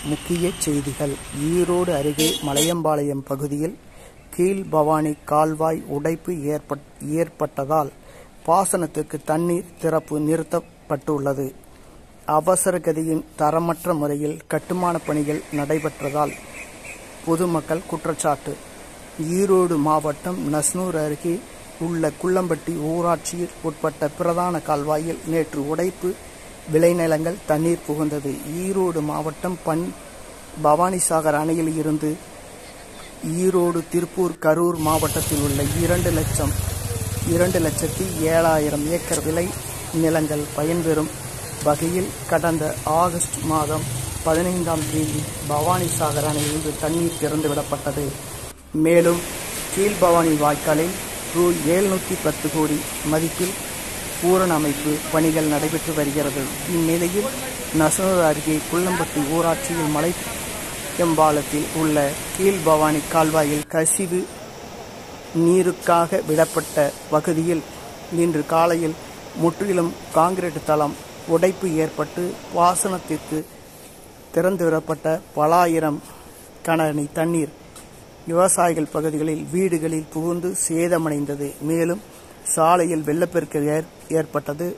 முக்கிய செய்திகள் ஈரோடு அருகே மலையம்பாளையம் பகுதியில் கீழ்பவானி கால்வாய் உடைப்பு ஏற்பட்- ஏற்பட்டதால் பாசனத்திற்கு தண்ணீர் திறப்பு நிறுத்தப்பட்டுள்ளது அவசர கதியின் தரமற்ற முறையில் கட்டுமான பணிகள் நடைபெற்றதால் பொதுமக்கள் குற்றச்சாட்டு ஈரோடு மாவட்டம் நஸ்னூர் அருகே உள்ள குள்ளம்பட்டி ஊராட்சியில் உட்பட்ட பிரதான கால்வாயில் நேற்று உடைப்பு விளைநிலங்கள் தண்ணீர் புகுந்தது ஈரோடு மாவட்டம் பன் பவானிசாகர் அணையில் இருந்து ஈரோடு திருப்பூர் கரூர் மாவட்டத்தில் உள்ள இரண்டு லட்சம் இரண்டு லட்சத்தி ஏழாயிரம் ஏக்கர் விளை நிலங்கள் பயன்பெறும் வகையில் கடந்த ஆகஸ்ட் மாதம் பதினைந்தாம் தேதி பவானிசாகர் அணையிலிருந்து தண்ணீர் திறந்துவிடப்பட்டது மேலும் கீழ்பவானி வாய்க்காலில் ரூ எழுநூற்றி பத்து கோடி மதிப்பில் பூரண அமைப்பு பணிகள் நடைபெற்று வருகிறது இந்நிலையில் நசனூர் அருகே குள்ளம்பட்டி ஊராட்சியில் மலை எம்பாலத்தில் உள்ள கீழ்பவானி கால்வாயில் கசிவு நீருக்காக விடப்பட்ட பகுதியில் இன்று காலையில் முற்றிலும் காங்கிரீட் தளம் உடைப்பு ஏற்பட்டு பாசனத்திற்கு திறந்துவிடப்பட்ட பல ஆயிரம் கனஅடி தண்ணீர் விவசாயிகள் பகுதிகளில் வீடுகளில் புகுந்து சேதமடைந்தது மேலும் சாலையில் வெள்ளப்பெருக்கு ஏற்- ஏற்பட்டது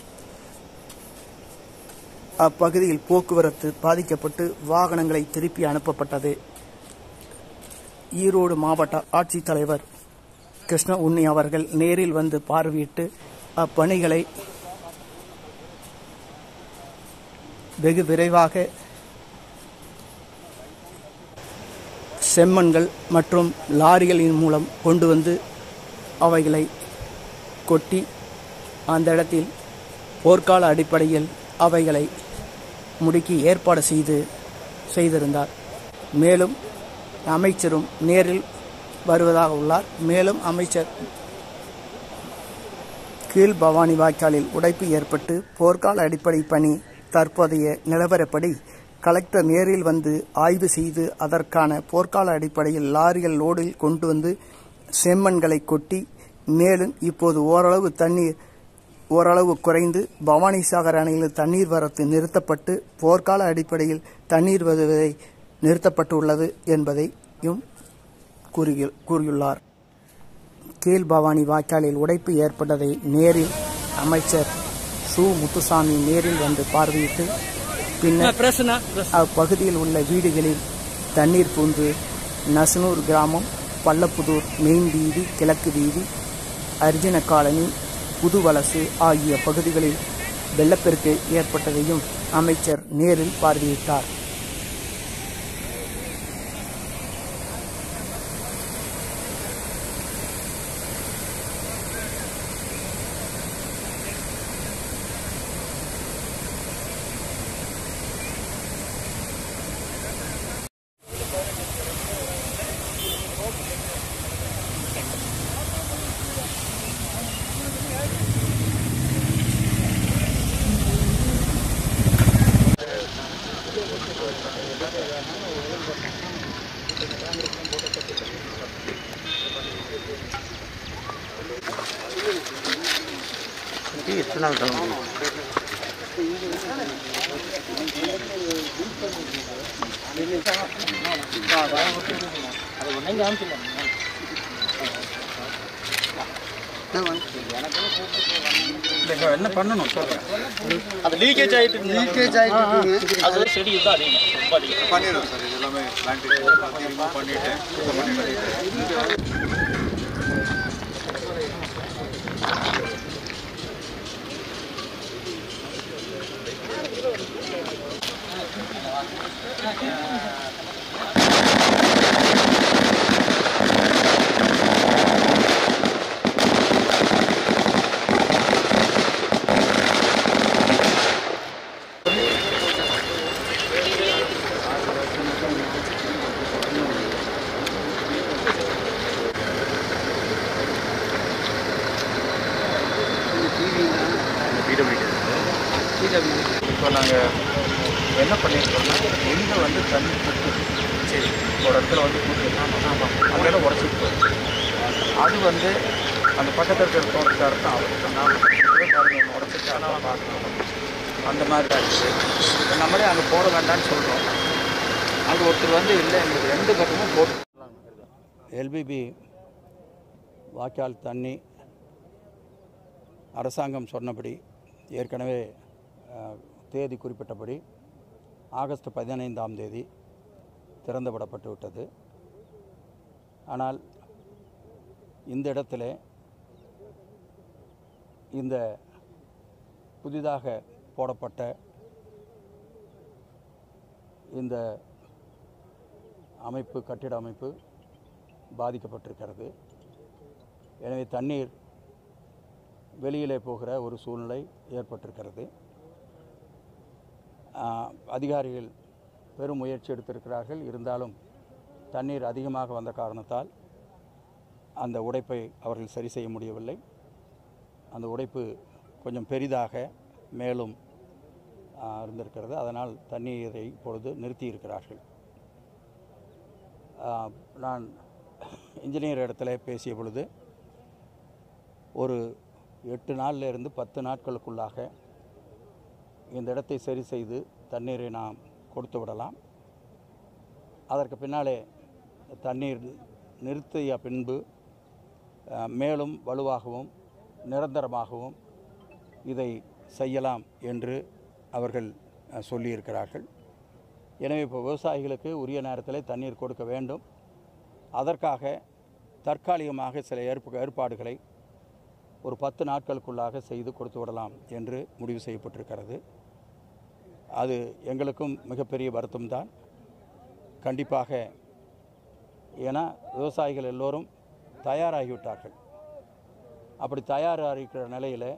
அப்பகுதியில் போக்குவரத்து பாதிக்கப்பட்டு வாகனங்களை திருப்பி அனுப்பப்பட்டது ஈரோடு மாவட்ட ஆட்சித்தலைவர் கிருஷ்ண உன்னி அவர்கள் நேரில் வந்து பார்வையிட்டு அப்பணிகளை வெகு விரைவாக செம்மண்கள் மற்றும் லாரிகளின் மூலம் கொண்டு வந்து அவைகளை கொட்டி அந்த இடத்தில் போர்க்கால அடிப்படையில் அவைகளை முடுக்கி ஏற்பாடு செய்து செய்திருந்தார் மேலும் அமைச்சரும் நேரில் வருவதாக உள்ளார் மேலும் அமைச்சர் கீழ் பவானி வாய்க்காலில் உடைப்பு ஏற்பட்டு போர்க்கால அடிப்படை பணி தற்போதைய நிலவரப்படி கலெக்டர் நேரில் வந்து ஆய்வு செய்து அதற்கான போர்க்கால அடிப்படையில் லாரிகள் லோடில் கொண்டு வந்து செம்மண்களை கொட்டி மேலும் இப்போது ஓரளவு தண்ணீர் ஓரளவு குறைந்து பவானிசாகர் அணையில் தண்ணீர் வரத்து நிறுத்தப்பட்டு போர்க்கால அடிப்படையில் தண்ணீர் வருவதை நிறுத்தப்பட்டுள்ளது என்பதையும் கூறுகி- கூறியுள்ளார் கீழ் பவானி வாய்க்காலில் உடைப்பு ஏற்பட்டதை நேரில் அமைச்சர் சு முத்துசாமி நேரில் வந்து பார்வையிட்டு பின்னர் அப்பகுதியில் உள்ள வீடுகளில் தண்ணீர் பூந்து நசனூர் கிராமம் பள்ளப்புதூர் மெயின் வீதி கிழக்கு வீதி அர்ஜுன காலனி புதுவலசு ஆகிய பகுதிகளில் வெள்ளப்பெருக்கு ஏற்பட்டதையும் அமைச்சர் நேரில் பார்வையிட்டார் என்ன பண்ணணும் சொல்றேன் அது லீக்கேஜ் ஆயிட்டு லீக்கேஜ் ஆயிட்டு அது செடி தான் அதிகம் ரொம்ப அதிகம் பண்ணிடுறோம் சார் இது எல்லாமே பிளான்ட் ரிமூவ் பண்ணிட்டு சுத்தம் பண்ணிட்டு இப்போ நாங்கள் என்ன பண்ணியிருக்கோம்னா எங்கே வந்து தண்ணி குத்துது சரி ஒரு இடத்துல வந்து குத்துது அந்த இடம் உடச்சிட்டு அது வந்து அந்த பக்கத்தில் இருக்கிற தோட்டக்காரர் தான் அவர் நான் பாருங்க உடச்சிட்டு அதெல்லாம் பார்க்கணும் அந்த மாதிரி தான் இருக்குது நம்மளே அங்கே போட வேண்டாம்னு சொல்கிறோம் அங்கே ஒருத்தர் வந்து இல்லை எங்களுக்கு ரெண்டு பக்கமும் போட்டு எல்பிபி வாய்க்கால் தண்ணி அரசாங்கம் சொன்னபடி ஏற்கனவே அஹ், தேதி குறிப்பிட்டபடி ஆகஸ்ட் பதினைந்தாம் தேதி திறந்து விடப்பட்டு விட்டது ஆனால் இந்த இடத்துல இந்த புதிதாக போடப்பட்ட இந்த அமைப்பு கட்டிட அமைப்பு பாதிக்கப்பட்டிருக்கிறது எனவே தண்ணீர் வெளியிலே போகிற ஒரு சூழ்நிலை ஏற்பட்டிருக்கிறது ஆஹ், அதிகாரிகள் பெரும் முயற்சி எடுத்திருக்கிறார்கள் இருந்தாலும் தண்ணீர் அதிகமாக வந்த காரணத்தால் அந்த உடைப்பை அவர்கள் சரி செய்ய முடியவில்லை அந்த உடைப்பு கொஞ்சம் பெரிதாக மேலும் ஆஹ், இருந்திருக்கிறது அதனால் தண்ணீரை இப்பொழுது நிறுத்தியிருக்கிறார்கள் ஆஹ், நான் இன்ஜினியர் இடத்துல பேசிய பொழுது ஒரு எட்டு நாள்ல இருந்து பத்து நாட்களுக்குள்ளாக இந்த இடத்தை சரி செய்து தண்ணீரை நாம் கொடுத்து விடலாம் அதற்கு பின்னாலே தண்ணீர் நிறுத்திய பின்பு அஹ், மேலும் வலுவாகவும் நிரந்தரமாகவும் இதை செய்யலாம் என்று அவர்கள் அஹ், சொல்லியிருக்கிறார்கள் எனவே இப்போ விவசாயிகளுக்கு உரிய நேரத்தில் தண்ணீர் கொடுக்க வேண்டும் அதற்காக தற்காலிகமாக சில ஏற்ப ஏற்பாடுகளை ஒரு பத்து நாட்களுக்குள்ளாக செய்து கொடுத்து விடலாம் என்று முடிவு செய்யப்பட்டிருக்கிறது அது எங்களுக்கும் மிகப்பெரிய வருத்தம்தான் கண்டிப்பாக ஏன்னா விவசாயிகள் எல்லோரும் தயாராகிவிட்டார்கள் அப்படி தயாராகிக்கிற நிலையில்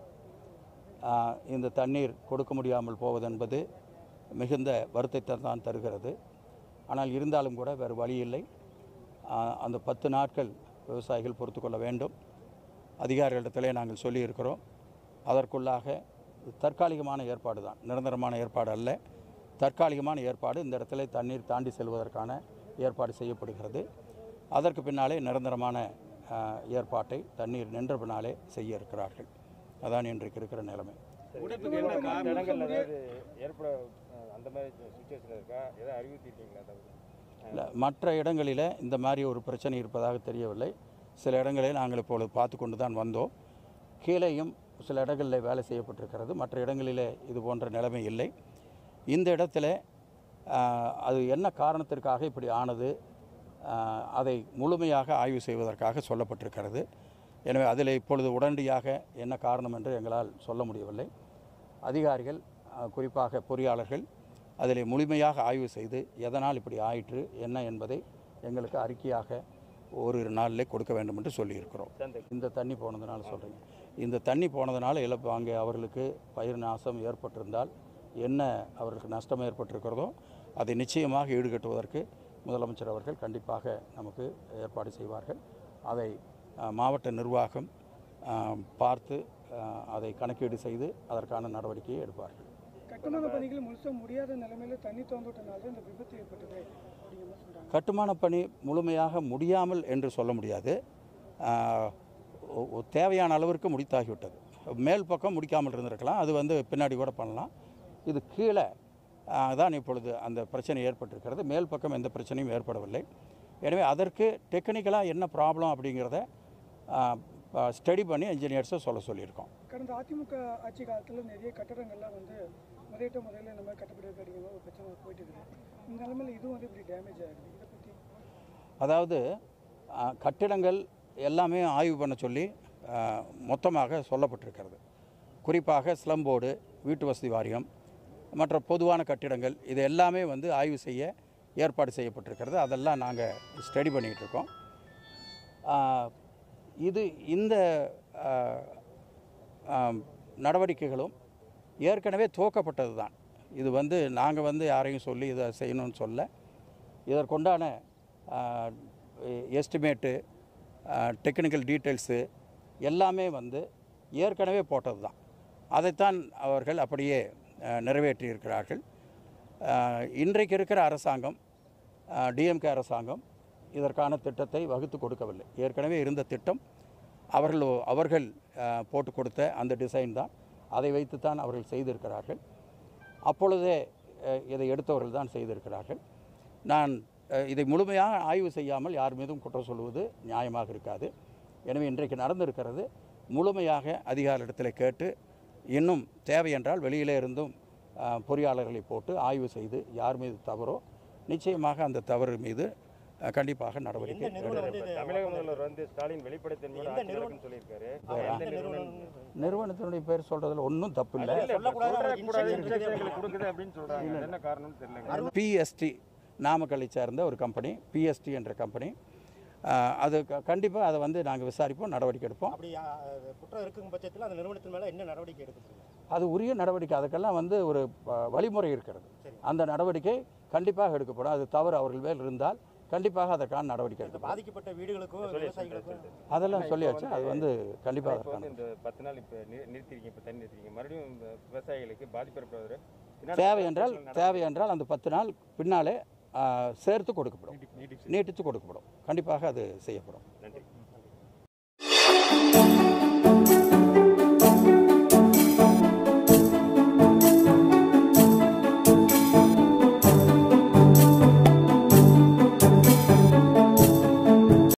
ஆஹ், இந்த தண்ணீர் கொடுக்க முடியாமல் போவது என்பது மிகுந்த வருத்தத்தை தான் தருகிறது ஆனால் இருந்தாலும் கூட வேறு வழி இல்லை ஆஹ், அந்த பத்து நாட்கள் விவசாயிகள் பொறுத்து கொள்ள வேண்டும் அதிகாரிகளிடத்திலே நாங்கள் சொல்லியிருக்கிறோம் அதற்குள்ளாக தற்காலிகமான ஏற்பாடு தான் நிரந்தரமான ஏற்பாடு அல்ல தற்காலிகமான ஏற்பாடு இந்த இடத்துல தண்ணீர் தாண்டி செல்வதற்கான ஏற்பாடு செய்யப்படுகிறது அதற்கு பின்னாலே நிரந்தரமான ஆஹ், ஏற்பாட்டை தண்ணீர் நின்ற பின்னாலே செய்ய இருக்கிறார்கள் அதான் இன்றைக்கு இருக்கிற நிலைமை உடைப்புக்கு என்ன காரணம் இடங்கள்ல ஏதாவது ஏற்பட அஹ், அந்த மாதிரி சுச்சுவேஷன் இருக்கா ஏதாவது அறிவுறுத்திருக்கீங்களா தவிர இல்லை மற்ற இடங்களில் இந்த மாதிரி ஒரு பிரச்சனை இருப்பதாக தெரியவில்லை சில இடங்களில் நாங்கள் இப்பொழுது பார்த்து கொண்டு தான் வந்தோம் கீழேயும் சில இடங்களில் வேலை செய்யப்பட்டிருக்கிறது மற்ற இடங்களிலே இது போன்ற நிலைமை இல்லை இந்த இடத்துல ஆஹ், அது என்ன காரணத்திற்காக இப்படி ஆனது ஆஹ், அதை முழுமையாக ஆய்வு செய்வதற்காக சொல்லப்பட்டிருக்கிறது எனவே அதில் இப்பொழுது உடனடியாக என்ன காரணம் என்று எங்களால் சொல்ல முடியவில்லை அதிகாரிகள் ஆஹ், குறிப்பாக பொறியாளர்கள் அதில் முழுமையாக ஆய்வு செய்து எதனால் இப்படி ஆயிற்று என்ன என்பதை எங்களுக்கு அறிக்கையாக ஓரிரு நாளிலே கொடுக்க வேண்டும் என்று சொல்லியிருக்கிறோம் இந்த தண்ணி போனதுனால சொல்கிறீங்க இந்த தண்ணி போனதுனால இழப்பு அங்கே அவர்களுக்கு பயிர் நாசம் ஏற்பட்டிருந்தால் என்ன அவர்களுக்கு நஷ்டம் ஏற்பட்டிருக்கிறதோ அதை நிச்சயமாக ஈடுகட்டுவதற்கு முதலமைச்சர் அவர்கள் கண்டிப்பாக நமக்கு ஏற்பாடு செய்வார்கள் அதை அஹ், மாவட்ட நிர்வாகம் அஹ், பார்த்து அஹ், அதை கணக்கீடு செய்து அதற்கான நடவடிக்கையை எடுப்பார்கள் கட்டுமான பணிகள் முழுசா முடியாத நிலைமையில தண்ணி திறந்துவிட்டனால தான் இந்த விபத்து ஏற்பட்டது அப்படிங்கிற மாதிரி சொல்றாங்க கட்டுமான பணி முழுமையாக முடியாமல் என்று சொல்ல முடியாது ஆஹ், ஒ- ஒ- தேவையான அளவிற்கு முடித்தாகிவிட்டது மேல் பக்கம் முடிக்காமல் இருந்திருக்கலாம் அது வந்து பின்னாடி கூட பண்ணலாம் இது கீழே ஆஹ், தான் இப்பொழுது அந்த பிரச்சனை ஏற்பட்டிருக்கிறது மேல் பக்கம் எந்த பிரச்சனையும் ஏற்படவில்லை எனவே அதற்கு டெக்னிக்கலாக என்ன ப்ராப்ளம் அப்படிங்கிறத ஸ்டடி பண்ணி இன்ஜினியர்ஸை சொல்ல சொல்லியிருக்கோம் கடந்த அதிமுக ஆட்சி காலத்துல நிறைய கட்டடங்கள்லாம் வந்து முதலீட்டு முறையில் இந்த மாதிரி கட்டப்பட்டு அப்படிங்கிற மாதிரி ஒரு பிரச்சனை போயிட்டு இருக்குது இந்த நிலைமையில இதுவும் வந்து இப்படி டேமேஜ் ஆகுது இதை பற்றி அதாவது ஆ, கட்டிடங்கள் எல்லாமே ஆய்வு பண்ண சொல்லி ஆ, மொத்தமாக சொல்லப்பட்டிருக்கிறது குறிப்பாக ஸ்லம் போர்டு வீட்டு வசதி வாரியம் மற்ற பொதுவான கட்டிடங்கள் இது எல்லாமே வந்து ஆய்வு செய்ய ஏற்பாடு செய்யப்பட்டிருக்கிறது அதெல்லாம் நாங்கள் ஸ்டடி பண்ணிகிட்டு இருக்கோம் ஆ, இது இந்த ஆ, ஆ, நடவடிக்கைகளும் ஏற்கனவே துவக்கப்பட்டது தான் இது வந்து நாங்கள் வந்து யாரையும் சொல்லி இதை செய்யணும்னு சொல்ல இதற்குண்டான எஸ்டிமேட்டு டெக்னிக்கல் டீட்டெயில்ஸு எல்லாமே வந்து ஏற்கனவே போட்டது தான் அதைத்தான் அவர்கள் அப்படியே அஹ், நிறைவேற்றியிருக்கிறார்கள் அஹ், இன்றைக்கு இருக்கிற அரசாங்கம் டிஎம்கே அரசாங்கம் இதற்கான திட்டத்தை வகுத்து கொடுக்கவில்லை ஏற்கனவே இருந்த திட்டம் அவர்கள் அவர்கள் அஹ், போட்டு கொடுத்த அந்த டிசைன் தான் அதை வைத்துத்தான் அவர்கள் செய்திருக்கிறார்கள் அப்பொழுதே அஹ், இதை எடுத்தவர்கள் தான் செய்திருக்கிறார்கள் நான் அஹ், இதை முழுமையாக ஆய்வு செய்யாமல் யார் மீதும் குற்றம் சொல்வது நியாயமாக இருக்காது எனவே இன்றைக்கு நடந்திருக்கிறது முழுமையாக அதிகாரிடத்தில் கேட்டு இன்னும் தேவை என்றால் வெளியிலே இருந்தும் அஹ், பொறியாளர்களை போட்டு ஆய்வு செய்து யார் மீது தவறோ நிச்சயமாக அந்த தவறு மீது அஹ், கண்டிப்பாக நடவடிக்கை எந்த நிறுவனம் வந்து இப்ப இது தமிழக முதல்வர் வந்து ஸ்டாலின் வெளிப்படைத்தன்மையோட எந்த ஆட்சி நிறுவனம்? நடக்குன்னு சொல்லியிருக்காரு ஆமா, எந்த எந்த நிறுவனம் நிறுவனம் நிறுவனத்தினுடைய பேர் சொல்கிறதுல ஒன்றும் தப்பு இல்லை இல்ல, சொல்லக்கூடாது, அவங்களுக்கு சொல்லக்கூடாது instruction instruction இருக்குது. எங்களுக்கு கொடுக்குது அப்படின்னு சொல்றாங்க அது என்ன காரணம்னு தெரியல பிஎஸ்டி நாமக்கல்லை சேர்ந்த ஒரு கம்பெனி பிஎஸ்டி என்ற கம்பெனி அஹ், அது கண்டிப்பாக அதை வந்து நாங்கள் விசாரிப்போம் நடவடிக்கை எடுப்போம் அப்படி ஆ, அது குற்றம் இருக்கும் பட்சத்தில் அந்த நிறுவனத்தின் மேல என்ன நடவடிக்கை எடுக்க முடியும் அது உரிய நடவடிக்கை அதுக்கெல்லாம் வந்து ஒரு அஹ், வழிமுறை இருக்கிறது சரி. அந்த நடவடிக்கை கண்டிப்பாக எடுக்கப்படும் அது தவறு அவர்கள் மேல் இருந்தால் கண்டிப்பாக அதற்கான நடவடிக்கை இந்த எடுக்கப்படும் பாதிக்கப்பட்ட வீடுகளுக்கும் விவசாயிகளுக்கும் அதெல்லாம் சொல்லியாச்சு அது வந்து கண்டிப்பாக இப்போ வந்து அதற்கான இந்த பத்து நாள் இப்போ நிறுத்திருக்கீங்க இப்போ தண்ணி நிறுத்திருக்கீங்க மறுபடியும் இந்த விவசாயிகளுக்கு பாதிப்பு ஏற்படுவது தேவை என்றால் தேவை என்றால் அந்த பத்து நாள் பின்னாலே அஹ், சேர்த்து கொடுக்கப்படும் நீட்டிப்பு நீட்டித்து கொடுக்கப்படும் கண்டிப்பாக அது செய்யப்படும்